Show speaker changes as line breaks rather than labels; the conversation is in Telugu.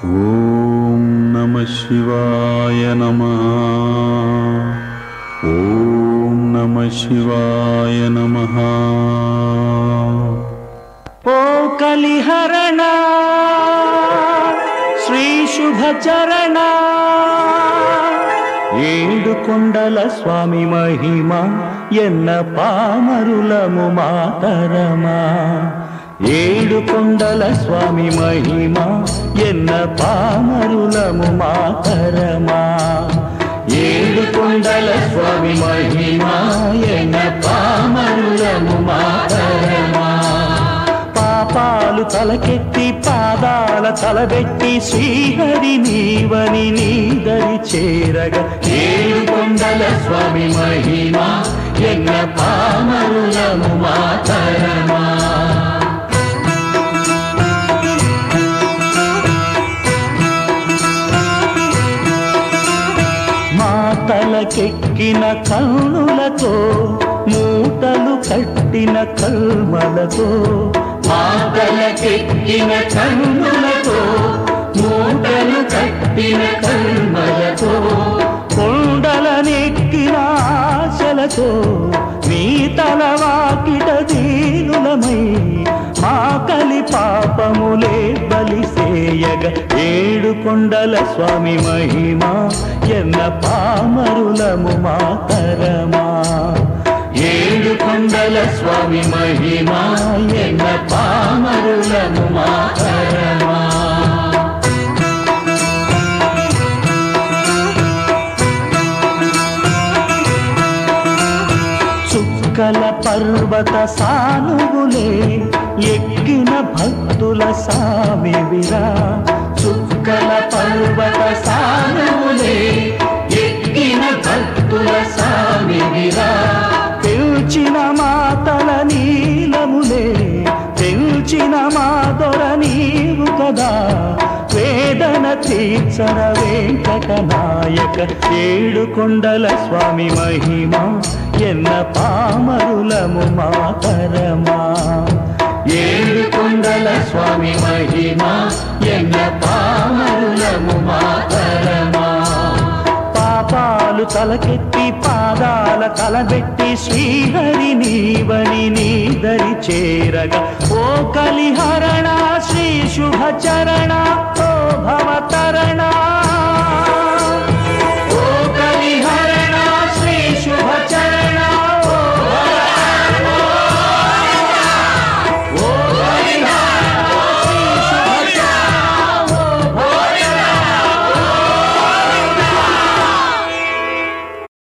ఓం నమ శివాయ నమ ఓం నమ శివాయ నమ
ఓ కలిహరణ శ్రీ శుభచరణ ఏడు కొండల స్వామి మహిమ ఎన్న పామరులము మాతరమా ఏడు కొండల స్వామి మహిమ ఎన్న పామరులము మాతరమా ఏడు కొండల స్వామి మహిమ ఎన్న పామరులము మాతరమా పాపాలు తలకెత్తి పాదాల తలబెట్టి శ్రీహరి నీవని నీదరి చేరగా ఏడు కొండల స్వామి మహిమ ఎన్న పామరులము మాతరమా మాతలకెక్కిన కరుణులతో మూటలు కట్టిన కల్మలతో మాతలకెక్కిన కరుణులతో మూటలు కట్టిన కల్మలతో కొండలనెక్కిన ఆశలతో నీ తలవాకిట దీనులమై మా కలి పాపములే బలిసేయగ ఏడు కొండల స్వామి మహిమ ఎన్న పామరులము మాతరమా ఏడు కొండల స్వామి మహిమ ఎన్న పామరులము మాతరమా చుక్కల పర్వత సానువులే ఎక్కిన భక్తుల సామివిరా చుక్కల పర్వత సానువులే ఎక్కిన భక్తుల సామివిరా పిలిచిన మాతల నీలములే పిలిచిన మా దొర నీవు కదా వేదన తీర్చన వెంకట నాయక ఏడు కొండల స్వామి మహిమ ఎన్న పామరులము మాతరమా ఏడు కొండల స్వామి మహిమ ఎన్న పామరులము మాతరమా పాపాలు తలకెత్తి పాదాల తలబెట్టి శ్రీహరి నీవని నీదరి చేరగా ఓ కలిహరణ శ్రీ శుభచరణ